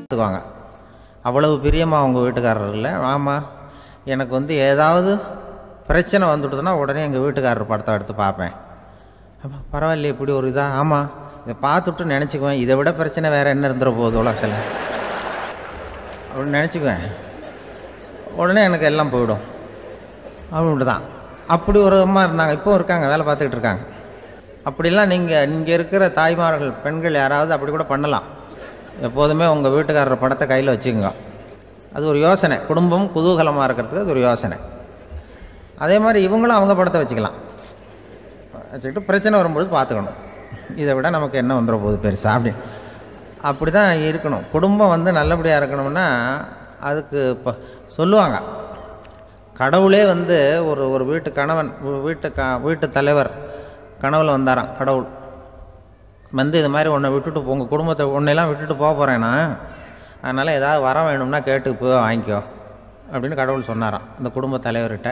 பார்த்துக்குவாங்க அவ்வளவு பிரியமாக அவங்க வீட்டுக்காரர் இல்லை ஆமாம் எனக்கு வந்து ஏதாவது பிரச்சனை வந்துடுதுன்னா உடனே எங்கள் வீட்டுக்காரர் படத்தை எடுத்து பார்ப்பேன் அப்போ பரவாயில்லையே இப்படி ஒரு இதா ஆமாம் இதை பார்த்துட்டு நினச்சிக்குவேன் இதை விட பிரச்சனை வேறு என்ன இருந்துட போகுது உலகத்தில் அப்படின்னு நினச்சிக்குவேன் உடனே எனக்கு எல்லாம் போயிடும் அப்படின்ட்டு தான் அப்படி ஒரு அம்மா இருந்தாங்க இப்போ இருக்காங்க வேலை பார்த்துக்கிட்டு இருக்காங்க அப்படிலாம் நீங்கள் இங்கே இருக்கிற தாய்மார்கள் பெண்கள் யாராவது அப்படி கூட பண்ணலாம் எப்போதுமே உங்கள் வீட்டுக்காரர் படத்தை கையில் வச்சுக்கோங்க அது ஒரு யோசனை குடும்பம் குதூகலமாக இருக்கிறதுக்கு அது ஒரு யோசனை அதே மாதிரி இவங்களும் அவங்க படத்தை வச்சுக்கலாம் வச்சுக்கிட்டு பிரச்சனை வரும்பொழுது பார்த்துக்கணும் இதை விட நமக்கு என்ன வந்துட போகுது பெருசா அப்படி அப்படி தான் இருக்கணும் குடும்பம் வந்து நல்லபடியாக இருக்கணும்னா அதுக்கு இப்போ சொல்லுவாங்க கடவுளே வந்து ஒரு ஒரு வீட்டு கணவன் ஒரு வீட்டு க வீட்டு தலைவர் கனவுல வந்தாராம் கடவுள் வந்து இது மாதிரி உன்னை விட்டுட்டு போ- உங்க குடும்பத்தை உன்னையெல்லாம் விட்டுட்டு போக போகிறேன்னா அதனால் ஏதாவது வர வேணும்னா கேட்டு போய் வாங்கிக்கோ அப்படின்னு கடவுள் சொன்னாராம் இந்த குடும்ப தலைவர்கிட்ட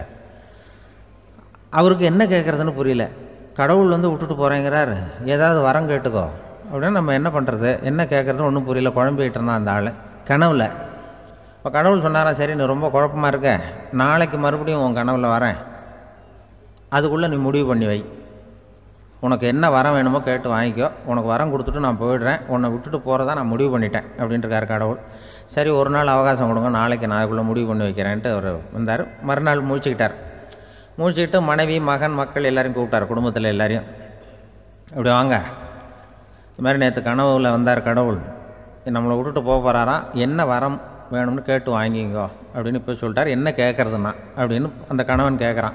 அவருக்கு என்ன கேட்குறதுன்னு புரியல கடவுள் வந்து விட்டுட்டு போகிறேங்கிறாரு ஏதாவது வரம் கேட்டுக்கோ அப்படின்னு நம்ம என்ன பண்ணுறது என்ன கேட்குறதுன்னு ஒன்றும் புரியல குழம்பிக்கிட்டு இருந்தான் அந்த ஆள் கனவுல இப்போ கடவுள் சொன்னாராம் சரி நீ ரொம்ப குழப்பமா இருக்க நாளைக்கு மறுபடியும் உன் கனவுல வரேன் அதுக்குள்ளே நீ முடிவு பண்ணி வை உனக்கு என்ன வரம் வேணுமோ கேட்டு வாங்கிக்கோ உனக்கு வரம் கொடுத்துட்டு நான் போயிடுறேன் உன்னை விட்டுட்டு போகிறதா நான் முடிவு பண்ணிட்டேன் அப்படின்ட்டுருக்காரு கடவுள் சரி ஒரு நாள் அவகாசம் கொடுங்க நாளைக்கு நான் அதுக்குள்ளே முடிவு பண்ணி வைக்கிறேன்ட்டு அவர் வந்தார் மறுநாள் முழிச்சுக்கிட்டார் முழிச்சுக்கிட்டு மனைவி மகன் மக்கள் எல்லாரையும் கூப்பிட்டார் குடும்பத்தில் எல்லாரையும் இப்படி வாங்க இது மாதிரி நேற்று கனவுல வந்தார் கடவுள் நம்மளை விட்டுட்டு போக போகிறாராம் என்ன வரம் வேணும்னு கேட்டு வாங்கிங்கோ அப்படின்னு இப்போ சொல்லிட்டார் என்ன கேட்குறதுன்னா அப்படின்னு அந்த கணவன் கேட்குறான்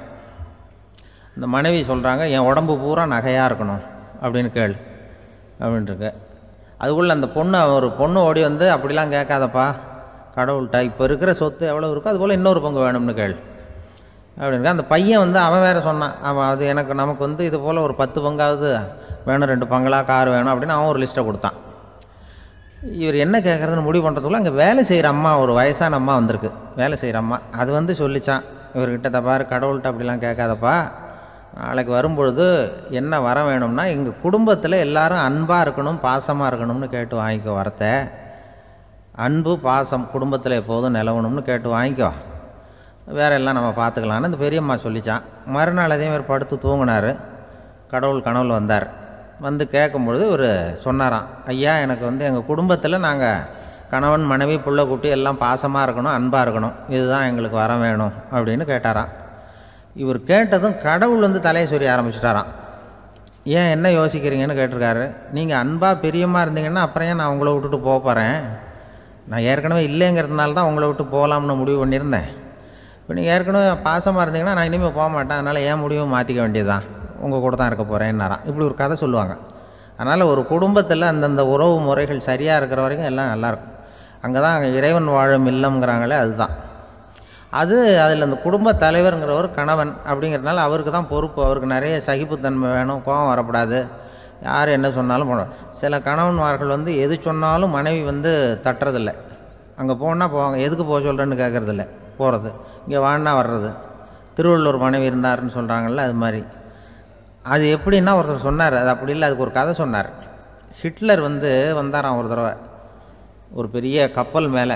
இந்த மனைவி சொல்கிறாங்க என் உடம்பு பூரா நகையாக இருக்கணும் அப்படின்னு கேளு அப்படின்ட்டுருக்கு அதுக்குள்ளே அந்த பொண்ணு ஒரு பொண்ணு ஓடி வந்து அப்படிலாம் கேட்காதப்பா கடவுள்கிட்ட இப்போ இருக்கிற சொத்து எவ்வளோ இருக்கோ அதுபோல் இன்னொரு பங்கு வேணும்னு கேளு அப்படின்னு அந்த பையன் வந்து அவன் வேற சொன்னான் அவன் அது எனக்கு நமக்கு வந்து இது போல் ஒரு பத்து பங்காவது வேணும் ரெண்டு பங்களா கார் வேணும் அப்படின்னு அவன் ஒரு லிஸ்ட்டை கொடுத்தான் இவர் என்ன கேட்குறதுன்னு முடிவு பண்ணுறதுக்குள்ள அங்கே வேலை செய்கிற அம்மா ஒரு வயசான அம்மா வந்திருக்கு வேலை செய்கிற அம்மா அது வந்து சொல்லிச்சான் இவர்கிட்ட தப்பாரு கடவுள்கிட்ட அப்படிலாம் கேட்காதப்பா நாளைக்கு வரும்பொழுது என்ன வர வேணும்னா எங்கள் குடும்பத்தில் எல்லாரும் அன்பாக இருக்கணும் பாசமாக இருக்கணும்னு கேட்டு வாங்கிக்கோ வரத்தை அன்பு பாசம் குடும்பத்தில் எப்போதும் நிலவணும்னு கேட்டு வாங்கிக்கோ வேற எல்லாம் நம்ம பார்த்துக்கலான்னு அந்த பெரியம்மா சொல்லிச்சான் மறுநாள் அதே மாதிரி படுத்து தூங்கினார் கடவுள் கனவுல வந்தார் வந்து கேட்கும்பொழுது இவர் சொன்னாராம் ஐயா எனக்கு வந்து எங்கள் குடும்பத்தில் நாங்கள் கணவன் மனைவி புள்ள குட்டி எல்லாம் பாசமாக இருக்கணும் அன்பாக இருக்கணும் இதுதான் எங்களுக்கு வர வேணும் அப்படின்னு கேட்டாராம் இவர் கேட்டதும் கடவுள் வந்து தலையை சொரிய ஆரம்பிச்சிட்டாராம் ஏன் என்ன யோசிக்கிறீங்கன்னு கேட்டிருக்காரு நீங்கள் அன்பாக பிரியமாக இருந்தீங்கன்னா அப்புறம் ஏன் நான் உங்களை விட்டுட்டு போக போகிறேன் நான் ஏற்கனவே இல்லைங்கிறதுனால தான் உங்களை விட்டு போகலாம்னு முடிவு பண்ணியிருந்தேன் இப்போ நீங்கள் ஏற்கனவே பாசமாக இருந்தீங்கன்னா நான் இனிமேல் போக மாட்டேன் அதனால் ஏன் முடிவு மாற்றிக்க வேண்டியதுதான் உங்கள் கூட தான் இருக்க போகிறேன்னாராம் இப்படி ஒரு கதை சொல்லுவாங்க அதனால் ஒரு குடும்பத்தில் அந்தந்த உறவு முறைகள் சரியாக இருக்கிற வரைக்கும் எல்லாம் நல்லாயிருக்கும் அங்கே தான் இறைவன் வாழும் இல்லம்ங்கிறாங்களே அதுதான் அது அதில் அந்த குடும்ப தலைவருங்கிறவர் கணவன் அப்படிங்கிறதுனால அவருக்கு தான் பொறுப்பு அவருக்கு நிறைய சகிப்புத்தன்மை வேணும் கோபம் வரக்கூடாது யார் என்ன சொன்னாலும் போட சில கணவன்மார்கள் வந்து எது சொன்னாலும் மனைவி வந்து தட்டுறதில்ல அங்கே போனால் போவாங்க எதுக்கு போக சொல்கிறேன்னு கேட்குறதில்ல போகிறது இங்கே வான்னா வர்றது திருவள்ளூர் மனைவி இருந்தாருன்னு சொல்கிறாங்கல்ல அது மாதிரி அது எப்படின்னா ஒருத்தர் சொன்னார் அது அப்படி இல்லை அதுக்கு ஒரு கதை சொன்னார் ஹிட்லர் வந்து வந்தாராம் ஒரு தடவை ஒரு பெரிய கப்பல் மேலே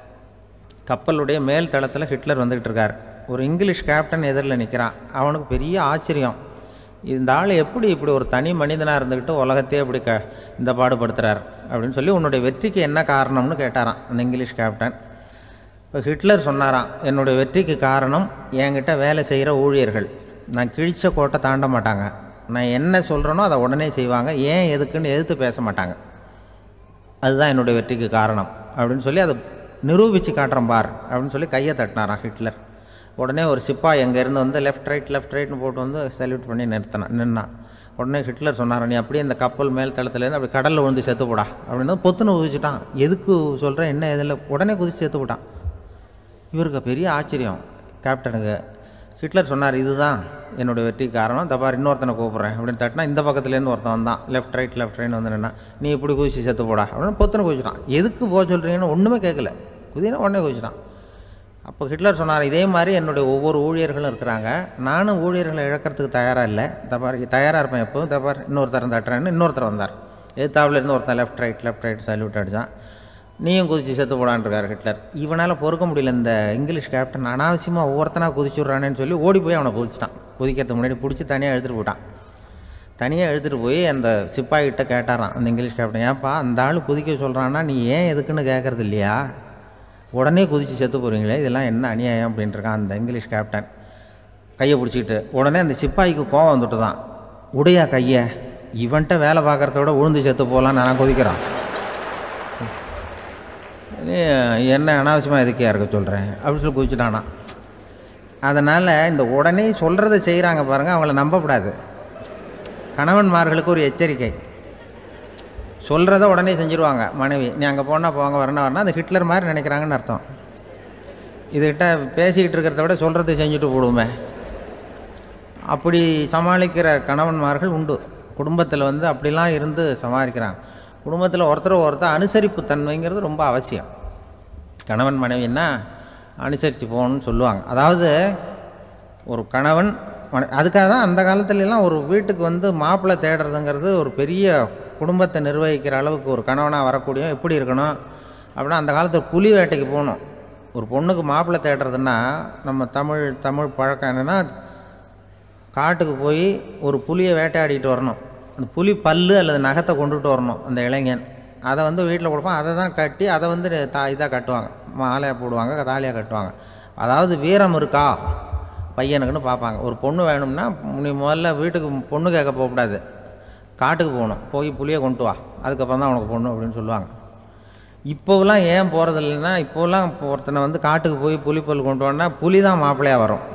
கப்பலுடைய மேல் தளத்தில் ஹிட்லர் வந்துக்கிட்டு இருக்கார் ஒரு இங்கிலீஷ் கேப்டன் எதிரில் நிற்கிறான் அவனுக்கு பெரிய ஆச்சரியம் இந்த ஆள் எப்படி இப்படி ஒரு தனி மனிதனாக இருந்துக்கிட்டு உலகத்தையே இப்படி க இந்த பாடுபடுத்துகிறார் அப்படின்னு சொல்லி உன்னுடைய வெற்றிக்கு என்ன காரணம்னு கேட்டாராம் அந்த இங்கிலீஷ் கேப்டன் இப்போ ஹிட்லர் சொன்னாராம் என்னுடைய வெற்றிக்கு காரணம் என்கிட்ட வேலை செய்கிற ஊழியர்கள் நான் கிழிச்ச கோட்டை தாண்ட மாட்டாங்க நான் என்ன சொல்கிறேனோ அதை உடனே செய்வாங்க ஏன் எதுக்குன்னு எதிர்த்து பேச மாட்டாங்க அதுதான் என்னுடைய வெற்றிக்கு காரணம் அப்படின்னு சொல்லி அதை நிரூபித்து காட்டுறேன் பார் அப்படின்னு சொல்லி கையை தட்டினாராம் ஹிட்லர் உடனே ஒரு சிப்பாய் இருந்து வந்து லெஃப்ட் ரைட் லெஃப்ட் ரைட்னு போட்டு வந்து சல்யூட் பண்ணி நிறுத்தினான் நின்னான் உடனே ஹிட்லர் சொன்னார் நீ அப்படியே இந்த கப்பல் மேல் தளத்துலேருந்து அப்படி கடலில் விழுந்து செத்து போடா அப்படின்னு பொத்துன்னு குதிச்சுட்டான் எதுக்கு சொல்கிறேன் என்ன இதில் உடனே குதிச்சு செத்து போட்டான் இவருக்கு பெரிய ஆச்சரியம் கேப்டனுக்கு ஹிட்லர் சொன்னார் இதுதான் என்னுடைய வெற்றிக்கு காரணம் தப்பார் இன்னொருத்தனை கூப்பிட்றேன் அப்படின்னு தட்டினா இந்த பக்கத்துலேருந்து ஒருத்தன் வந்தான் லெஃப்ட் ரைட் லெஃப்ட் ரைட் வந்து நின்னா நீ இப்படி குதிச்சு செத்து போடா அப்படின்னு பொத்துன்னு குதிச்சிட்டான் எதுக்கு போக சொல்கிறீங்கன்னு ஒன்றுமே கேட்கல குதினா உடனே குதிச்சிட்டான் அப்போ ஹிட்லர் சொன்னார் இதே மாதிரி என்னுடைய ஒவ்வொரு ஊழியர்களும் இருக்கிறாங்க நானும் ஊழியர்களை இழக்கிறதுக்கு தயாராக இல்லை தப்பார் தயாராக இருப்பேன் எப்போதும் தப்பார் இன்னொருத்தர் தட்டுறேன்னு இன்னொருத்தர் வந்தார் எதிர்த்தாவில் இருந்து ஒருத்தன் left right left right salute அடித்தான் நீயும் குதிச்சு செத்து போடான்ருக்கார் ஹிட்லர் இவனால் பொறுக்க முடியல இந்த இங்கிலீஷ் கேப்டன் அனாவசியமாக ஒவ்வொருத்தனாக குதிச்சுட்றானேன்னு சொல்லி ஓடி போய் அவனை குதிச்சிட்டான் குதிக்கிறதுக்கு முன்னாடி பிடிச்சி தனியாக எடுத்துகிட்டு போயிட்டான் தனியாக எடுத்துகிட்டு போய் அந்த சிப்பாய்கிட்ட கேட்டாராம் அந்த இங்கிலீஷ் கேப்டன் ஏன்ப்பா அந்த ஆள் குதிக்க சொல்கிறான்னா நீ ஏன் எதுக்குன்னு கேட்குறது இல்லையா உடனே குதித்து செத்து போகிறீங்களே இதெல்லாம் என்ன அநியாயம் அப்படின்ட்டு இருக்கான் அந்த இங்கிலீஷ் கேப்டன் கையை பிடிச்சிக்கிட்டு உடனே அந்த சிப்பாய்க்கு கோவம் வந்துட்டு தான் உடையா கையை இவன்ட்ட வேலை பார்க்குறத விட உழுந்து செத்து போகலான்னு நான் குதிக்கிறான் நீ என்ன அனாவசியமாக எதுக்கே இருக்க சொல்கிறேன் அப்படின்னு சொல்லி குதிச்சுட்டானா அதனால் இந்த உடனே சொல்கிறத செய்கிறாங்க பாருங்கள் அவங்கள நம்பக்கூடாது கணவன்மார்களுக்கு ஒரு எச்சரிக்கை சொல்கிறத உடனே செஞ்சுருவாங்க மனைவி நீ அங்கே போனால் போங்க வரணும் வரணும் அது ஹிட்லர் மாதிரி நினைக்கிறாங்கன்னு அர்த்தம் இதுகிட்ட பேசிக்கிட்டு இருக்கிறத விட சொல்கிறத செஞ்சுட்டு போடுவோமே அப்படி சமாளிக்கிற கணவன்மார்கள் உண்டு குடும்பத்தில் வந்து அப்படிலாம் இருந்து சமாளிக்கிறாங்க குடும்பத்தில் ஒருத்தர் ஒருத்தர் அனுசரிப்பு தன்மைங்கிறது ரொம்ப அவசியம் கணவன் மனைவின்னா அனுசரித்து போகணும்னு சொல்லுவாங்க அதாவது ஒரு கணவன் மனை அதுக்காக தான் அந்த காலத்துலலாம் ஒரு வீட்டுக்கு வந்து மாப்பிள்ளை தேடுறதுங்கிறது ஒரு பெரிய குடும்பத்தை நிர்வகிக்கிற அளவுக்கு ஒரு கணவனாக வரக்கூடிய எப்படி இருக்கணும் அப்படின்னா அந்த காலத்தில் புலி வேட்டைக்கு போகணும் ஒரு பொண்ணுக்கு மாப்பிள்ளை தேடுறதுன்னா நம்ம தமிழ் தமிழ் பழக்கம் என்னென்னா காட்டுக்கு போய் ஒரு புலியை வேட்டையாடிட்டு வரணும் அந்த புலி பல்லு அல்லது நகத்தை கொண்டுட்டு வரணும் அந்த இளைஞன் அதை வந்து வீட்டில் கொடுப்பான் அதை தான் கட்டி அதை வந்து தா இதாக கட்டுவாங்க மாலையாக போடுவாங்க தாலியாக கட்டுவாங்க அதாவது வீரம் இருக்கா பையனுக்குன்னு பார்ப்பாங்க ஒரு பொண்ணு வேணும்னா நீ முதல்ல வீட்டுக்கு பொண்ணு கேட்க போகக்கூடாது காட்டுக்கு போகணும் போய் புளியை கொண்டு வா அதுக்கப்புறம் தான் உனக்கு பொண்ணு அப்படின்னு சொல்லுவாங்க இப்போவெல்லாம் ஏன் போகிறது இல்லைன்னா இப்போலாம் இப்போ ஒருத்தனை வந்து காட்டுக்கு போய் புலிப்பல் கொண்டு வந்தா புலி தான் மாப்பிள்ளையாக வரும்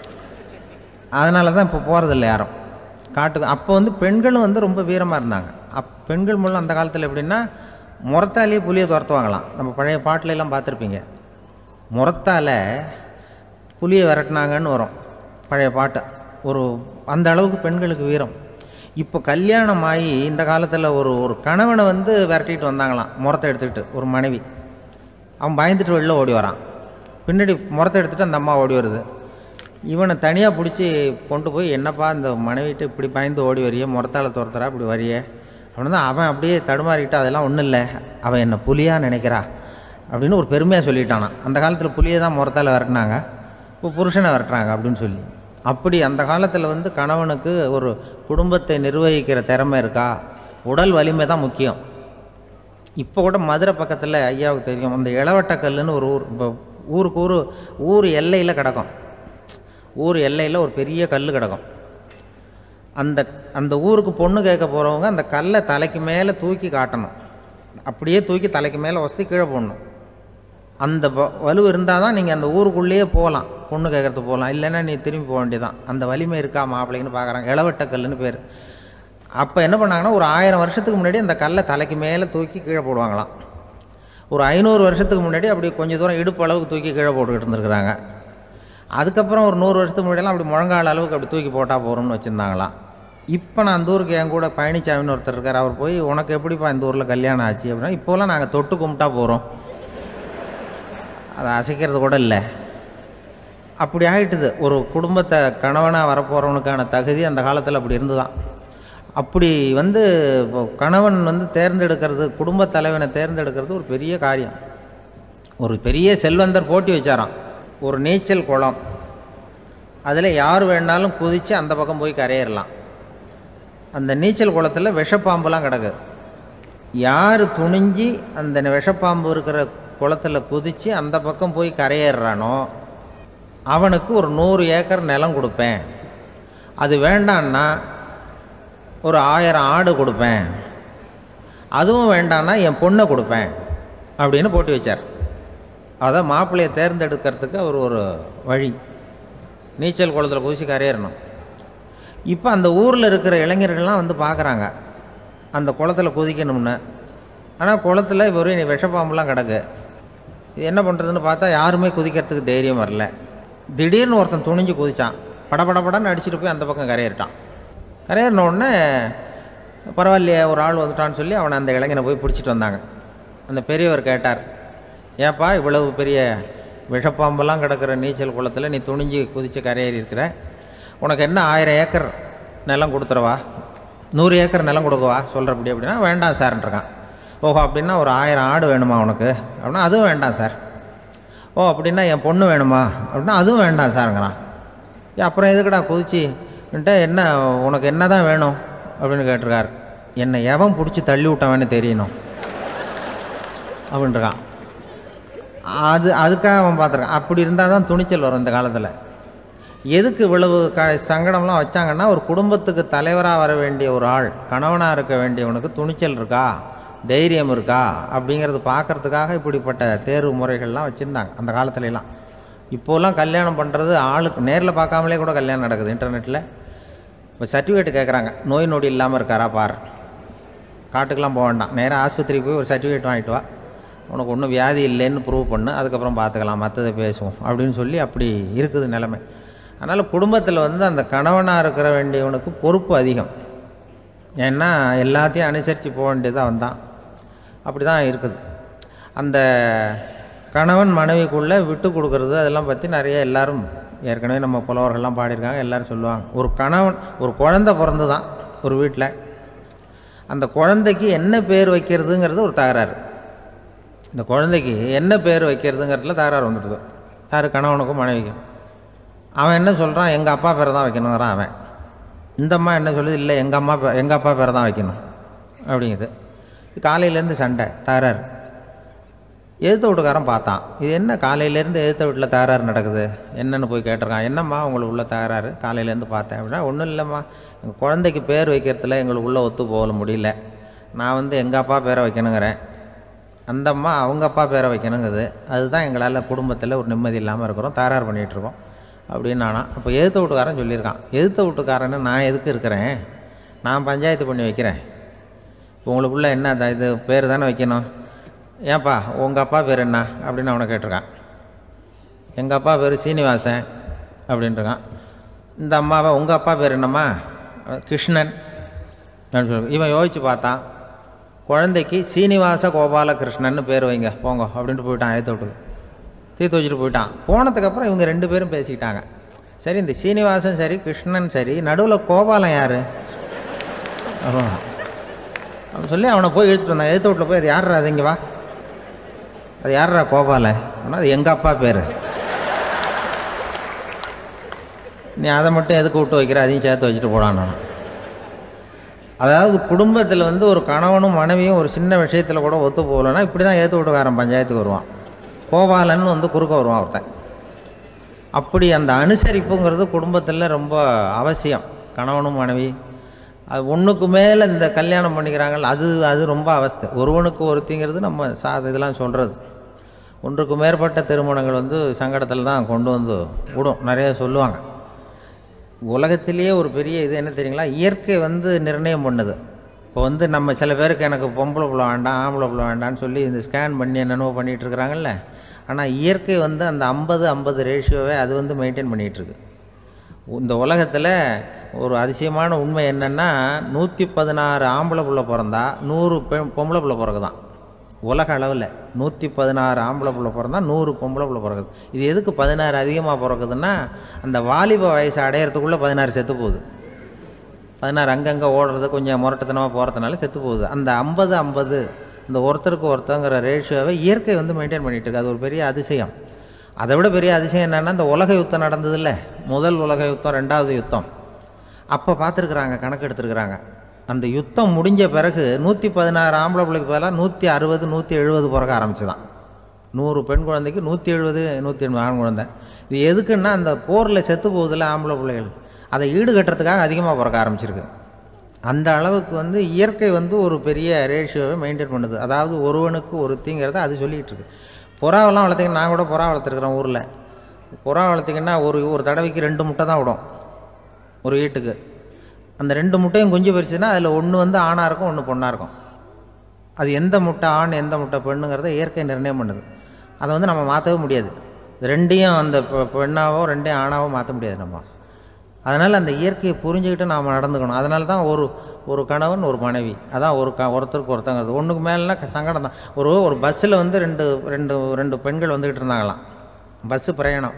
அதனால தான் இப்போ போகிறதில்ல யாரும் காட்டுக்கு அப்போ வந்து பெண்களும் வந்து ரொம்ப வீரமாக இருந்தாங்க அப் பெண்கள் மூலம் அந்த காலத்தில் எப்படின்னா முறத்தாலேயே புலியை துரத்துவாங்களாம் நம்ம பழைய பாட்டுல எல்லாம் பார்த்துருப்பீங்க முறத்தால புலியை விரட்டினாங்கன்னு வரும் பழைய பாட்டு ஒரு அந்த அளவுக்கு பெண்களுக்கு வீரம் இப்போ கல்யாணம் ஆகி இந்த காலத்தில் ஒரு ஒரு கணவனை வந்து விரட்டிட்டு வந்தாங்களாம் முறத்தை எடுத்துக்கிட்டு ஒரு மனைவி அவன் பயந்துட்டு வெளில ஓடி வரான் பின்னாடி முறத்தை எடுத்துகிட்டு அந்த அம்மா ஓடி வருது இவனை தனியாக பிடிச்சி கொண்டு போய் என்னப்பா இந்த மனைவிட்டு இப்படி பயந்து ஓடி வரியே முறத்தால துரத்துறா இப்படி வரியே அப்படின்னு தான் அவன் அப்படியே தடுமாறிக்கிட்டு அதெல்லாம் ஒன்றும் இல்லை அவன் என்னை புலியாக நினைக்கிறா அப்படின்னு ஒரு பெருமையாக சொல்லிட்டானான் அந்த காலத்தில் புலியை தான் முறத்தால் விரட்டினாங்க இப்போ புருஷனை விரட்டுறாங்க அப்படின்னு சொல்லி அப்படி அந்த காலத்தில் வந்து கணவனுக்கு ஒரு குடும்பத்தை நிர்வகிக்கிற திறமை இருக்கா உடல் வலிமை தான் முக்கியம் இப்போ கூட மதுரை பக்கத்தில் ஐயாவுக்கு தெரியும் அந்த இளவட்டக்கல்லுன்னு ஒரு ஊர் இப்போ ஊருக்கு ஊர் ஊர் எல்லையில் கிடக்கும் ஊர் எல்லையில் ஒரு பெரிய கல் கிடக்கும் அந்த அந்த ஊருக்கு பொண்ணு கேட்க போகிறவங்க அந்த கல்லை தலைக்கு மேலே தூக்கி காட்டணும் அப்படியே தூக்கி தலைக்கு மேலே வசதி கீழே போடணும் அந்த வ- வலு இருந்தால் தான் நீங்கள் அந்த ஊருக்குள்ளேயே போகலாம் பொண்ணு கேட்கறதுக்கு போகலாம் இல்லைன்னா நீ திரும்பி போக வேண்டியதான் அந்த வலிமை இருக்கா மாப்பிள்ளைங்கன்னு பார்க்குறாங்க இளவட்டக்கல்லுன்னு பேர் அப்போ என்ன பண்ணாங்கன்னா ஒரு ஆயிரம் வருஷத்துக்கு முன்னாடி அந்த கல்லை தலைக்கு மேலே தூக்கி கீழே போடுவாங்களாம் ஒரு ஐநூறு வருஷத்துக்கு முன்னாடி அப்படி கொஞ்சம் தூரம் இடுப்பு அளவுக்கு தூக்கி கீழே போட்டுக்கிட்டு இருந்திருக்கிறாங்க அதுக்கப்புறம் ஒரு நூறு வருஷத்துக்கு முன்னாடியெல்லாம் அப்படி முழங்கால் அளவுக்கு அப்படி தூக்கி போட்டால் போகிறோம்னு வச்சுருந்தாங்களாம் இப்போ நான் அந்த ஊருக்கு என் கூட பழனிசாமின்னு ஒருத்தர் இருக்கார் அவர் போய் உனக்கு எப்படிப்பா இந்த ஊரில் கல்யாணம் ஆச்சு அப்படின்னா இப்போலாம் நாங்கள் தொட்டு கும்பிட்டா போகிறோம் அதை அசைக்கிறது கூட இல்லை அப்படி ஆயிட்டுது ஒரு குடும்பத்தை கணவனாக வரப்போகிறவனுக்கான தகுதி அந்த காலத்தில் அப்படி இருந்துதான் அப்படி வந்து இப்போ கணவன் வந்து தேர்ந்தெடுக்கிறது குடும்ப தலைவனை தேர்ந்தெடுக்கிறது ஒரு பெரிய காரியம் ஒரு பெரிய செல்வந்தர் போட்டி வச்சாராம் ஒரு நீச்சல் குளம் அதில் யார் வேணாலும் குதித்து அந்த பக்கம் போய் கரையேறலாம் அந்த நீச்சல் குளத்தில் விஷப்பாம்புலாம் கிடக்கு யார் துணிஞ்சு அந்த விஷப்பாம்பு இருக்கிற குளத்தில் குதித்து அந்த பக்கம் போய் கரையேறுறானோ அவனுக்கு ஒரு நூறு ஏக்கர் நிலம் கொடுப்பேன் அது வேண்டான்னா ஒரு ஆயிரம் ஆடு கொடுப்பேன் அதுவும் வேண்டான்னா என் பொண்ணை கொடுப்பேன் அப்படின்னு போட்டி வச்சார் அதான் மாப்பிள்ளையை தேர்ந்தெடுக்கிறதுக்கு அவர் ஒரு வழி நீச்சல் குளத்தில் குதிச்சு கரையேறணும் இப்போ அந்த ஊரில் இருக்கிற இளைஞர்கள்லாம் வந்து பார்க்குறாங்க அந்த குளத்தில் குதிக்கணும்னு ஆனால் குளத்தில் வெறும் விஷப்பாம்புலாம் கிடக்கு இது என்ன பண்ணுறதுன்னு பார்த்தா யாருமே குதிக்கிறதுக்கு தைரியம் வரல திடீர்னு ஒருத்தன் துணிஞ்சு குதிச்சான் படபடபடன்னு அடிச்சுட்டு போய் அந்த பக்கம் கரையேறிட்டான் கரையேறின உடனே பரவாயில்லையே ஒரு ஆள் வந்துட்டான்னு சொல்லி அவனை அந்த இளைஞனை போய் பிடிச்சிட்டு வந்தாங்க அந்த பெரியவர் கேட்டார் ஏப்பா இவ்வளவு பெரிய விஷப்பாம்பெல்லாம் கிடக்கிற நீச்சல் குளத்தில் நீ துணிஞ்சு குதித்து கரையேறி இருக்கிற உனக்கு என்ன ஆயிரம் ஏக்கர் நிலம் கொடுத்துறவா நூறு ஏக்கர் நிலம் கொடுக்கவா சொல்கிறபடி அப்படின்னா வேண்டாம் சார்ன்றிருக்கான் ஓஹோ அப்படின்னா ஒரு ஆயிரம் ஆடு வேணுமா உனக்கு அப்படின்னா அதுவும் வேண்டாம் சார் ஓ அப்படின்னா என் பொண்ணு வேணுமா அப்படின்னா அதுவும் வேண்டாம் சாருங்கிறான் ஏன் அப்புறம் எதுக்குடா குதிச்சுன்ட்டு என்ன உனக்கு என்ன தான் வேணும் அப்படின்னு கேட்டிருக்காரு என்னை எவன் பிடிச்சி தள்ளி விட்டவன்னு தெரியணும் அப்படின்ட்டுருக்கான் அது அதுக்காக அவன் பார்த்துருக்கான் அப்படி இருந்தால் தான் துணிச்சல் வரும் இந்த காலத்தில் எதுக்கு இவ்வளவு க சங்கடம்லாம் வச்சாங்கன்னா ஒரு குடும்பத்துக்கு தலைவராக வர வேண்டிய ஒரு ஆள் கணவனாக இருக்க வேண்டியவனுக்கு துணிச்சல் இருக்கா தைரியம் இருக்கா அப்படிங்கிறது பார்க்கறதுக்காக இப்படிப்பட்ட தேர்வு முறைகள்லாம் வச்சுருந்தாங்க அந்த காலத்துலலாம் இப்போலாம் கல்யாணம் பண்ணுறது ஆளுக்கு நேரில் பார்க்காமலே கூட கல்யாணம் நடக்குது இன்டர்நெட்டில் இப்போ சர்டிஃபிகேட் கேட்குறாங்க நோய் நொடி இல்லாமல் இருக்காரா பார் காட்டுக்கெலாம் போக வேண்டாம் நேராக ஆஸ்பத்திரிக்கு போய் ஒரு சர்டிஃபிகேட் வாங்கிட்டு வா உனக்கு ஒன்றும் வியாதி இல்லைன்னு ப்ரூவ் பண்ணு அதுக்கப்புறம் பார்த்துக்கலாம் மற்றதை பேசுவோம் அப்படின்னு சொல்லி அப்படி இருக்குது நிலைமை அதனால் குடும்பத்தில் வந்து அந்த கணவனாக இருக்கிற வேண்டியவனுக்கு பொறுப்பு அதிகம் ஏன்னா எல்லாத்தையும் அனுசரித்து போக வேண்டியதாக வந்தான் அப்படி தான் இருக்குது அந்த கணவன் மனைவிக்குள்ளே விட்டு கொடுக்கறது அதெல்லாம் பற்றி நிறைய எல்லாரும் ஏற்கனவே நம்ம புலவர்கள்லாம் பாடியிருக்காங்க எல்லாரும் சொல்லுவாங்க ஒரு கணவன் ஒரு குழந்தை பிறந்து தான் ஒரு வீட்டில் அந்த குழந்தைக்கு என்ன பேர் வைக்கிறதுங்கிறது ஒரு தகராறு இந்த குழந்தைக்கு என்ன பேர் வைக்கிறதுங்கிறதுல தகராறு வந்துடுது யார் கணவனுக்கும் மனைவிக்கும் அவன் என்ன சொல்கிறான் எங்கள் அப்பா பேரை தான் வைக்கணுங்கிறான் அவன் இந்த அம்மா என்ன சொல்லுது இல்லை எங்கள் அம்மா பே எங்கள் அப்பா பேரை தான் வைக்கணும் அப்படிங்குது காலையிலேருந்து சண்டை தகராறு எதிர்த்த வீட்டுக்காரன் பார்த்தான் இது என்ன காலையிலேருந்து எதிர்த்த வீட்டில் தகராறு நடக்குது என்னன்னு போய் கேட்டிருக்கான் என்னம்மா உங்களுக்கு உள்ள தகராறு காலையிலேருந்து பார்த்தேன் அப்படின்னா ஒன்றும் இல்லைம்மா எங்கள் குழந்தைக்கு பேர் வைக்கிறதுல எங்களுக்கு உள்ளே ஒத்து போகல முடியல நான் வந்து எங்கள் அப்பா பேரை வைக்கணுங்கிறேன் அந்த அம்மா அவங்க அப்பா பேரை வைக்கணுங்குது அதுதான் எங்களால் குடும்பத்தில் ஒரு நிம்மதி இல்லாமல் இருக்கிறோம் தகராறு பண்ணிகிட்ருக்கோம் அப்படின்னு நானா அப்போ எதிர்த்த வீட்டுக்காரன் சொல்லியிருக்கான் எதிர்த்த வீட்டுக்காரன்னு நான் எதுக்கு இருக்கிறேன் நான் பஞ்சாயத்து பண்ணி வைக்கிறேன் இப்போ உங்களுக்குள்ள என்ன அந்த இது பேர் தானே வைக்கணும் ஏன்பா உங்கள் அப்பா பேர் என்ன அப்படின்னு அவனை கேட்டிருக்கான் எங்கள் அப்பா பேர் சீனிவாசன் அப்படின்ட்டுருக்கான் இந்த அம்மாவை உங்கள் அப்பா பேர் என்னம்மா கிருஷ்ணன் அப்படின்னு சொல்லி இவன் யோசித்து பார்த்தான் குழந்தைக்கு சீனிவாச கோபாலகிருஷ்ணன்னு பேர் வைங்க போங்க அப்படின்ட்டு போயிட்டான் ஏற்ற விட்டுக்கு தீர்த்து வச்சுட்டு போயிட்டான் போனதுக்கப்புறம் இவங்க ரெண்டு பேரும் பேசிக்கிட்டாங்க சரி இந்த சீனிவாசன் சரி கிருஷ்ணன் சரி நடுவில் கோபாலம் யார் அப்படின்னு சொல்லி அவனை போய் இழுத்துட்டு வந்தான் எழுத்து வீட்டில் போய் அது யார்ரா அது இங்கே வா அது யார்ரா கோபால அப்படின்னா அது எங்கள் அப்பா பேர் நீ அதை மட்டும் எதுக்கு விட்டு வைக்கிற அதையும் சேர்த்து வச்சுட்டு போடான் நான் அதாவது குடும்பத்தில் வந்து ஒரு கணவனும் மனைவியும் ஒரு சின்ன விஷயத்தில் கூட ஒத்து போகலன்னா இப்படி தான் ஏற்று விட்டுக்காரன் பஞ்சாயத்துக்கு வருவான் கோபாலன் வந்து குறுக்க வருவான் ஒருத்தன் அப்படி அந்த அனுசரிப்புங்கிறது குடும்பத்தில் ரொம்ப அவசியம் கணவனும் மனைவி அது ஒன்றுக்கு மேலே இந்த கல்யாணம் பண்ணிக்கிறாங்கல்ல அது அது ரொம்ப அவஸ்தை ஒருவனுக்கு ஒருத்திங்கிறது நம்ம சா இதெல்லாம் சொல்கிறது ஒன்றுக்கு மேற்பட்ட திருமணங்கள் வந்து சங்கடத்தில் தான் கொண்டு வந்து விடும் நிறைய சொல்லுவாங்க உலகத்திலேயே ஒரு பெரிய இது என்ன தெரியுங்களா இயற்கை வந்து நிர்ணயம் பண்ணுது இப்போ வந்து நம்ம சில பேருக்கு எனக்கு பொம்பளை புள்ள வேண்டாம் ஆம்பளை புள்ள வேண்டாம்னு சொல்லி இந்த ஸ்கேன் பண்ணி என்னென்னவோ பண்ணிகிட்டு இருக்கிறாங்கல்ல ஆனால் இயற்கை வந்து அந்த ஐம்பது ஐம்பது ரேஷியோவை அது வந்து மெயின்டைன் பண்ணிகிட்ருக்கு இந்த உலகத்தில் ஒரு அதிசயமான உண்மை என்னென்னா நூற்றி பதினாறு ஆம்பளை புள்ள பிறந்தா நூறு பெண் பொம்பளை புள்ள பிறகுதான் உலக அளவில் நூற்றி பதினாறு ஆம்பளை புள்ள பிறந்தா நூறு பொம்பளை புள்ள பிறகுது இது எதுக்கு பதினாறு அதிகமாக பிறக்குதுன்னா அந்த வாலிப வயசு அடையிறதுக்குள்ளே பதினாறு செத்து போகுது பதினாறு அங்கங்கே ஓடுறது கொஞ்சம் முரட்டுத்தனமாக போகிறதுனால செத்து போகுது அந்த ஐம்பது ஐம்பது இந்த ஒருத்தருக்கு ஒருத்தங்கிற ரேஷியோவை இயற்கை வந்து மெயின்டைன் பண்ணிகிட்டு இருக்கு அது ஒரு பெரிய அதிசயம் அதை விட பெரிய அதிசயம் என்னென்னா இந்த உலக யுத்தம் நடந்ததில்ல முதல் உலக யுத்தம் ரெண்டாவது யுத்தம் அப்போ பார்த்துருக்குறாங்க கணக்கு எடுத்துருக்குறாங்க அந்த யுத்தம் முடிஞ்ச பிறகு நூற்றி பதினாறு ஆம்பளை பிள்ளைக்கு பதிலாக நூற்றி அறுபது நூற்றி எழுபது பிறக்க ஆரம்பிச்சுதான் நூறு பெண் குழந்தைக்கு நூற்றி எழுபது நூற்றி எண்பது ஆண் குழந்தை இது எதுக்குன்னா அந்த போரில் செத்து போகுதில்ல ஆம்பளை பிள்ளைகள் அதை ஈடுகட்டுறதுக்காக அதிகமாக பிறக்க ஆரம்பிச்சிருக்கு அந்த அளவுக்கு வந்து இயற்கை வந்து ஒரு பெரிய ரேஷியோவை மெயின்டைன் பண்ணுது அதாவது ஒருவனுக்கு ஒருத்திங்கிறத அது சொல்லிகிட்டு இருக்கு புறாவெல்லாம் வளர்த்திங்கன்னா நான் கூட புறா வளர்த்துருக்குறேன் ஊரில் புறா வளர்த்திங்கன்னா ஒரு ஒரு தடவைக்கு ரெண்டு முட்டை தான் விடும் ஒரு வீட்டுக்கு அந்த ரெண்டு முட்டையும் குஞ்சு பறிச்சுன்னா அதில் ஒன்று வந்து ஆணாக இருக்கும் ஒன்று பொண்ணாக இருக்கும் அது எந்த முட்டை ஆண் எந்த முட்டை பெண்ணுங்கிறத இயற்கை நிர்ணயம் பண்ணுது அதை வந்து நம்ம மாற்றவே முடியாது ரெண்டையும் அந்த பெ- பெண்ணாவோ ரெண்டையும் ஆணாவோ மாற்ற முடியாது நம்ம அதனால் அந்த இயற்கையை புரிஞ்சுக்கிட்டு நாம் நடந்துக்கணும் அதனால தான் ஒரு ஒரு கணவன் ஒரு மனைவி அதான் ஒரு க ஒருத்தருக்கு ஒருத்தங்கிறது ஒன்றுக்கு மேலேனா சங்கடம் தான் ஒரு ஒரு பஸ்ஸில் வந்து ரெண்டு ரெண்டு ரெண்டு பெண்கள் வந்துக்கிட்டு இருந்தாங்களாம் பஸ்ஸு பிரயாணம்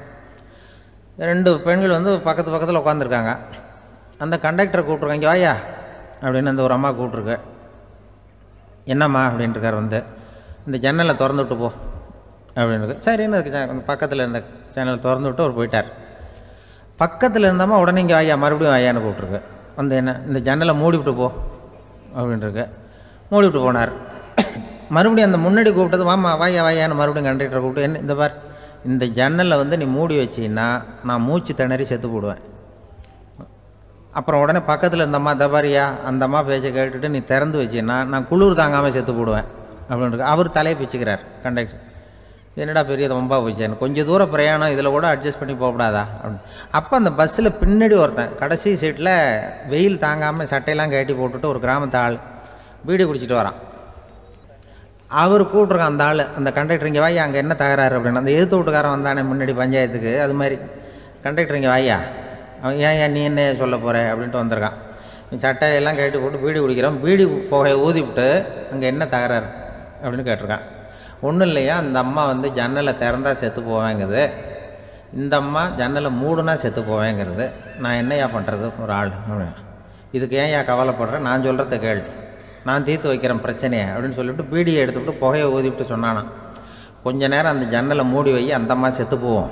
ரெண்டு பெண்கள் வந்து பக்கத்து பக்கத்தில் உட்காந்துருக்காங்க அந்த கண்டக்டரை கூப்பிட்ருக்காங்க இங்கே வாயா அப்படின்னு அந்த ஒரு அம்மா கூப்பிட்ருக்கு என்னம்மா அப்படின்ட்டுருக்கார் வந்து இந்த ஜன்னலை திறந்து விட்டு போ அப்படின்னு சரின்னு அதுக்கு ஜ- பக்கத்தில் இருந்த ஜன்னலை திறந்து விட்டு அவர் போயிட்டார் பக்கத்தில் இருந்தாமல் உடனே இங்கே ஐயா மறுபடியும் ஐயான்னு கூப்பிட்ருக்கு வந்து என்ன இந்த ஜன்னலை மூடி விட்டு போ அப்படின்ட்டுருக்கு மூடி விட்டு போனார் மறுபடியும் அந்த முன்னாடி கூப்பிட்டது வாமா வாயா வாயான்னு மறுபடியும் கண்டக்டரை கூப்பிட்டு என்ன இந்த பார் இந்த ஜன்னலை வந்து நீ மூடி வச்சின்னா நான் மூச்சு திணறி செத்து போடுவேன் அப்புறம் உடனே பக்கத்தில் இருந்த அம்மா தபாரியா அந்த அம்மா பேச்சை கேட்டுட்டு நீ திறந்து வச்சின்னா நான் குளிர் தாங்காமல் செத்து போடுவேன் அப்படின்னு அவர் தலையை பிச்சுக்கிறார் கண்டக்டர் என்னடா பெரிய ரொம்ப போச்சேன்னு கொஞ்சம் தூரம் பிரயாணம் இதில் கூட அட்ஜஸ்ட் பண்ணி போகக்கூடாதா அப்படின்னு அப்போ அந்த பஸ்ஸில் பின்னாடி ஒருத்தன் கடைசி சீட்டில் வெயில் தாங்காமல் சட்டையெல்லாம் கட்டி போட்டுட்டு ஒரு கிராமத்து ஆள் பீடி குடிச்சிட்டு வரான் அவர் கூப்பிட்ருக்கான் அந்த ஆள் அந்த கண்டக்டர் இங்கே வாயா அங்கே என்ன தகராறு அப்படின்னு அந்த எதிர்த்து வீட்டுக்காரன் வந்தானே முன்னாடி பஞ்சாயத்துக்கு அது மாதிரி கண்டக்டர் இங்கே வாயா அவன் ஏன் ஏன் நீ என்ன சொல்ல போகிற அப்படின்ட்டு வந்திருக்கான் இவன் சட்டையெல்லாம் கட்டி போட்டு பீடி குடிக்கிறான் பீடி புகையை ஊதி விட்டு அங்கே என்ன தகராறு அப்படின்னு கேட்டிருக்கான் ஒன்றும் இல்லையா அந்த அம்மா வந்து ஜன்னலை திறந்தா செத்து போவேங்குது இந்த அம்மா ஜன்னலை மூடுனா செத்து போவேங்கிறது நான் என்னையா பண்ணுறது ஒரு ஆள் அப்படின்னு. இதுக்கு ஏன் ஏன் கவலைப்படுறேன் நான் சொல்கிறத கேள் நான் தீர்த்து வைக்கிறேன் பிரச்சனையை அப்படின்னு சொல்லிட்டு பீடியை எடுத்துவிட்டு புகையை ஊதிவிட்டு சொன்னானாம் கொஞ்ச நேரம் அந்த ஜன்னலை மூடி வை அந்த அம்மா செத்து போவோம்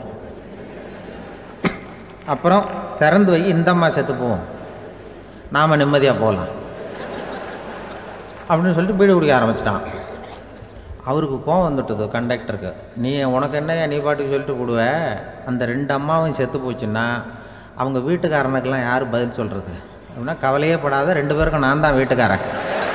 அப்புறம் திறந்து வை இந்த அம்மா செத்து போவோம் நாம் நிம்மதியாக போகலாம் அப்படின்னு சொல்லிட்டு பீடி குடிக்க ஆரம்பிச்சிட்டான் அவருக்கு கோவம் வந்துட்டுது கண்டக்டருக்கு நீ உனக்கு என்னய்யா நீ பாட்டுக்கு சொல்லிட்டு போடுவ அந்த ரெண்டு அம்மாவும் செத்து போச்சுன்னா அவங்க வீட்டுக்காரனுக்கெல்லாம் யார் பதில் சொல்கிறது அப்படின்னா கவலையே படாத ரெண்டு பேருக்கும் நான் தான் வீட்டுக்காரன்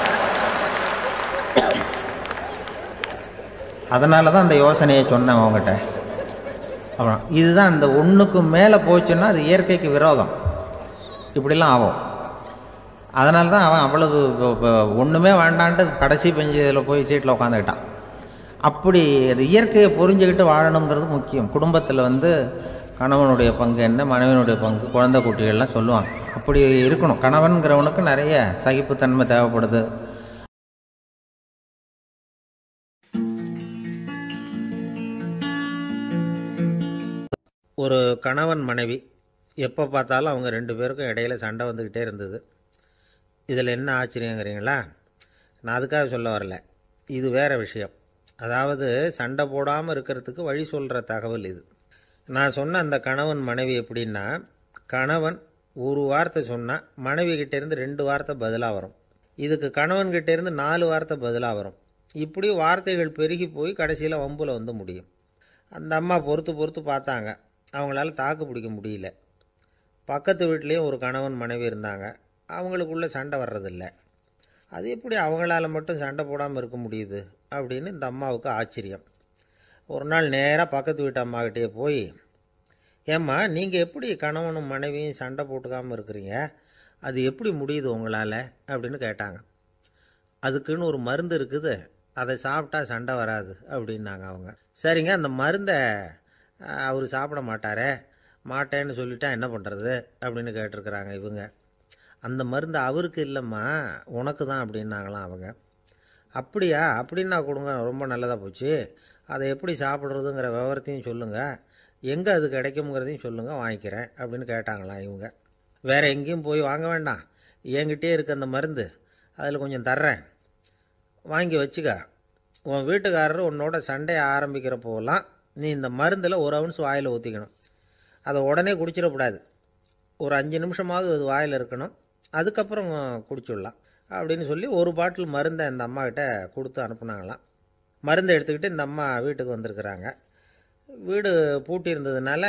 அதனால தான் அந்த யோசனையை சொன்னேன் அவங்ககிட்ட அப்புறம் இதுதான் இந்த ஒன்றுக்கு மேலே போச்சுன்னா அது இயற்கைக்கு விரோதம் இப்படிலாம் ஆகும் அதனால தான் அவன் அவ்வளவு ஒன்றுமே வேண்டான்ட்டு கடைசி பெஞ்சு இதில் போய் சீட்டில் உட்காந்துக்கிட்டான் அப்படி அது இயற்கையை புரிஞ்சுக்கிட்டு வாழணுங்கிறது முக்கியம் குடும்பத்தில் வந்து கணவனுடைய பங்கு என்ன மனைவியினுடைய பங்கு குழந்தை குட்டிகள்லாம் சொல்லுவாங்க அப்படி இருக்கணும் கணவன்கிறவனுக்கு நிறைய சகிப்புத்தன்மை தேவைப்படுது ஒரு கணவன் மனைவி எப்போ பார்த்தாலும் அவங்க ரெண்டு பேருக்கும் இடையில சண்டை வந்துக்கிட்டே இருந்தது இதில் என்ன ஆச்சரியங்கிறீங்களா நான் அதுக்காக சொல்ல வரல இது வேற விஷயம் அதாவது சண்டை போடாமல் இருக்கிறதுக்கு வழி சொல்கிற தகவல் இது நான் சொன்ன அந்த கணவன் மனைவி எப்படின்னா கணவன் ஒரு வார்த்தை சொன்னால் மனைவி கிட்டேருந்து ரெண்டு வார்த்தை பதிலாக வரும் இதுக்கு கணவன் கிட்டேருந்து நாலு வார்த்தை பதிலாக வரும் இப்படி வார்த்தைகள் பெருகி போய் கடைசியில் வம்புல வந்து முடியும் அந்த அம்மா பொறுத்து பொறுத்து பார்த்தாங்க அவங்களால தாக்கு பிடிக்க முடியல பக்கத்து வீட்லேயும் ஒரு கணவன் மனைவி இருந்தாங்க அவங்களுக்குள்ள சண்டை வர்றதில்ல அது எப்படி அவங்களால மட்டும் சண்டை போடாமல் இருக்க முடியுது அப்படின்னு இந்த அம்மாவுக்கு ஆச்சரியம் ஒரு நாள் நேராக பக்கத்து வீட்டு அம்மாக்கிட்டே போய் ஏம்மா நீங்கள் எப்படி கணவனும் மனைவியும் சண்டை போட்டுக்காமல் இருக்கிறீங்க அது எப்படி முடியுது உங்களால் அப்படின்னு கேட்டாங்க அதுக்குன்னு ஒரு மருந்து இருக்குது அதை சாப்பிட்டா சண்டை வராது அப்படின்னாங்க அவங்க சரிங்க அந்த மருந்தை அவர் சாப்பிட மாட்டாரே மாட்டேன்னு சொல்லிட்டா என்ன பண்ணுறது அப்படின்னு கேட்டிருக்கிறாங்க இவங்க அந்த மருந்து அவருக்கு இல்லைம்மா உனக்கு தான் அப்படின்னாங்களாம் அவங்க அப்படியா அப்படின்னா கொடுங்க ரொம்ப நல்லதாக போச்சு அதை எப்படி சாப்பிட்றதுங்கிற விவரத்தையும் சொல்லுங்கள் எங்கே அது கிடைக்குங்கிறதையும் சொல்லுங்கள் வாங்கிக்கிறேன் அப்படின்னு கேட்டாங்களாம் இவங்க வேறு எங்கேயும் போய் வாங்க வேண்டாம் என்கிட்டே இருக்க அந்த மருந்து அதில் கொஞ்சம் தர்றேன் வாங்கி வச்சுக்க உன் வீட்டுக்காரர் உன்னோட சண்டையை ஆரம்பிக்கிறப்போலாம் நீ இந்த மருந்தில் ஒரு அவுன்ஸ் வாயில் ஊற்றிக்கணும் அதை உடனே குடிச்சிடக்கூடாது ஒரு அஞ்சு நிமிஷமாவது அது வாயில் இருக்கணும் அதுக்கப்புறம் குடிச்சுடலாம் அப்படின்னு சொல்லி ஒரு பாட்டில் மருந்தை இந்த அம்மா கிட்ட கொடுத்து அனுப்புனாங்களாம் மருந்தை எடுத்துக்கிட்டு இந்த அம்மா வீட்டுக்கு வந்திருக்கிறாங்க வீடு பூட்டி இருந்ததுனால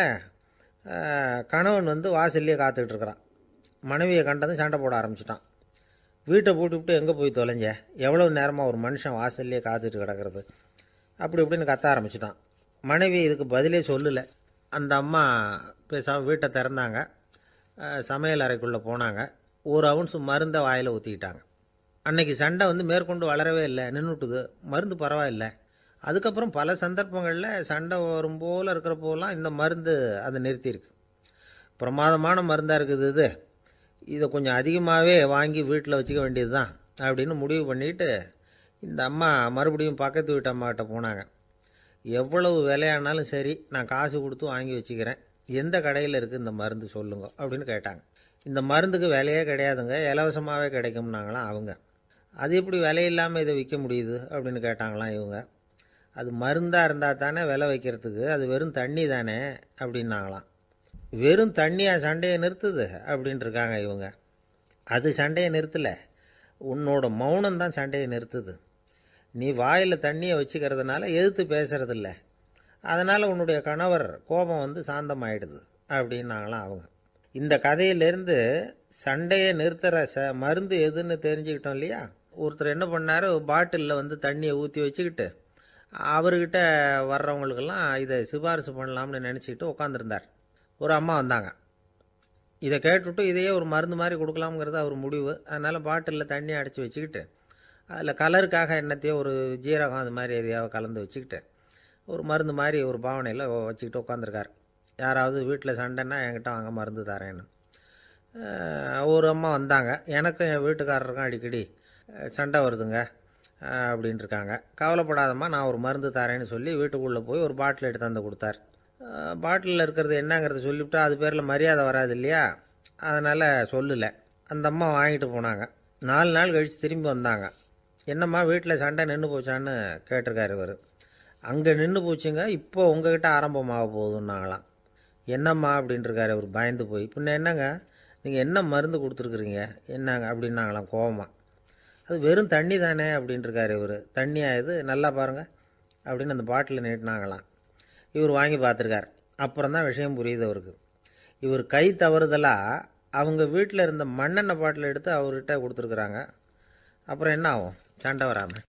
ஆஹ், கணவன் வந்து வாசல்லையே காத்துக்கிட்டு இருக்கிறான் மனைவியை கண்டதும் சண்டை போட ஆரம்பிச்சிட்டான் வீட்டை பூட்டி விட்டு எங்கே போய் தொலைஞ்ச எவ்வளோ நேரமாக ஒரு மனுஷன் வாசல்லையே காத்துட்டு கிடக்கிறது அப்படி இப்படின்னு கத்த ஆரம்பிச்சிட்டான் மனைவி இதுக்கு பதிலே சொல்லலை அந்த அம்மா பேசாமல் வீட்டை திறந்தாங்க அஹ், சமையல் அறைக்குள்ளே போனாங்க ஒரு அவுன்ஸ் மருந்தை வாயில் ஊற்றிக்கிட்டாங்க அன்னைக்கு சண்டை வந்து மேற்கொண்டு வளரவே இல்லை நின்றுட்டுது மருந்து பரவாயில்ல அதுக்கப்புறம் பல சந்தர்ப்பங்களில் சண்டை வரும் போல் இருக்கிறப்போலாம் இந்த மருந்து அதை நிறுத்தியிருக்கு பிரமாதமான மருந்தாக இருக்குது இது இதை கொஞ்சம் அதிகமாகவே வாங்கி வீட்டில் வச்சுக்க வேண்டியது தான் அப்படின்னு முடிவு பண்ணிட்டு இந்த அம்மா மறுபடியும் பக்கத்து வீட்டு அம்மாக்கிட்ட போனாங்க எவ்வளவு விலையானாலும் சரி நான் காசு கொடுத்து வாங்கி வச்சுக்கிறேன் எந்த கடையில் இருக்குது இந்த மருந்து சொல்லுங்க அப்படின்னு கேட்டாங்க இந்த மருந்துக்கு விலையே கிடையாதுங்க இலவசமாகவே கிடைக்கும்னாங்களாம் அவங்க அது எப்படி விலை இல்லாமல் இதை விற்க முடியுது அப்படின்னு கேட்டாங்களாம் இவங்க அது மருந்தாக இருந்தால் தானே விலை வைக்கிறதுக்கு அது வெறும் தண்ணி தானே அப்படின்னாங்களாம் வெறும் தண்ணியாக சண்டையை நிறுத்துது அப்படின்ட்டு இருக்காங்க இவங்க அது சண்டையை நிறுத்தலை உன்னோட மௌனம் தான் சண்டையை நிறுத்துது நீ வாயில் தண்ணியை வச்சுக்கிறதுனால எதிர்த்து பேசுறதில்ல அதனால் உன்னுடைய கணவர் கோபம் வந்து சாந்தமாயிடுது அப்படின்னாங்களாம் அவங்க இந்த கதையிலேருந்து சண்டையை நிறுத்துகிற ச மருந்து எதுன்னு தெரிஞ்சுக்கிட்டோம் இல்லையா ஒருத்தர் என்ன பண்ணார் பாட்டிலில் வந்து தண்ணியை ஊற்றி வச்சுக்கிட்டு அவர்கிட்ட வர்றவங்களுக்கெல்லாம் இதை சிபாரிசு பண்ணலாம்னு நினச்சிக்கிட்டு உட்காந்துருந்தார் ஒரு அம்மா வந்தாங்க இதை கேட்டுவிட்டு இதையே ஒரு மருந்து மாதிரி கொடுக்கலாம்ங்கிறது அவர் முடிவு அதனால் பாட்டிலில் தண்ணி அடைச்சி வச்சுக்கிட்டு அதில் கலருக்காக என்னத்தையோ ஒரு ஜீரகம் அது மாதிரி எதையாவது கலந்து வச்சுக்கிட்டு ஒரு மருந்து மாதிரி ஒரு பாவனையில் வச்சுக்கிட்டு உட்காந்துருக்கார் யாராவது வீட்டில் சண்டைன்னா என்கிட்ட வாங்க மருந்து தரேன்னு அஹ் ஒரு அம்மா வந்தாங்க எனக்கும் என் வீட்டுக்காரருக்கும் அடிக்கடி அஹ் சண்டை வருதுங்க அஹ் அப்படின்ட்டு இருக்காங்க கவலைப்படாதம்மா நான் ஒரு மருந்து தரேன்னு சொல்லி வீட்டுக்குள்ளே போய் ஒரு பாட்டில் எடுத்து வந்து கொடுத்தார் பாட்டிலில் இருக்கிறது என்னங்கிறத சொல்லிவிட்டு அது பேரில் மரியாதை வராது இல்லையா அதனால் சொல்லலை அந்த அம்மா வாங்கிட்டு போனாங்க நாலு நாள் கழித்து திரும்பி வந்தாங்க என்னம்மா வீட்டில் சண்டை நின்று போச்சான்னு கேட்டிருக்காரு இவர் அங்கே நின்று போச்சுங்க இப்போ உங்ககிட்ட ஆரம்பமாக போகுதுன்னாங்களாம் என்னம்மா அப்படின்ட்டுருக்காரு அவர் பயந்து போய் பின்ன என்னங்க நீங்கள் என்ன மருந்து கொடுத்துருக்குறீங்க என்னங்க அப்படின்னாங்களாம் கோவமா அது வெறும் தண்ணி தானே அப்படின்ட்டுருக்காரு இவர் தண்ணியா இது நல்லா பாருங்கள் அப்படின்னு அந்த பாட்டில் நீட்டினாங்களாம் இவர் வாங்கி பார்த்துருக்கார் அப்புறம் தான் விஷயம் புரியுது அவருக்கு இவர் கை தவறுதலாக அவங்க வீட்டில் இருந்த மண்ணெண்ணெய் பாட்டில் எடுத்து அவர்கிட்ட கொடுத்துருக்குறாங்க அப்புறம் என்ன ஆகும் சண்டை வராமல்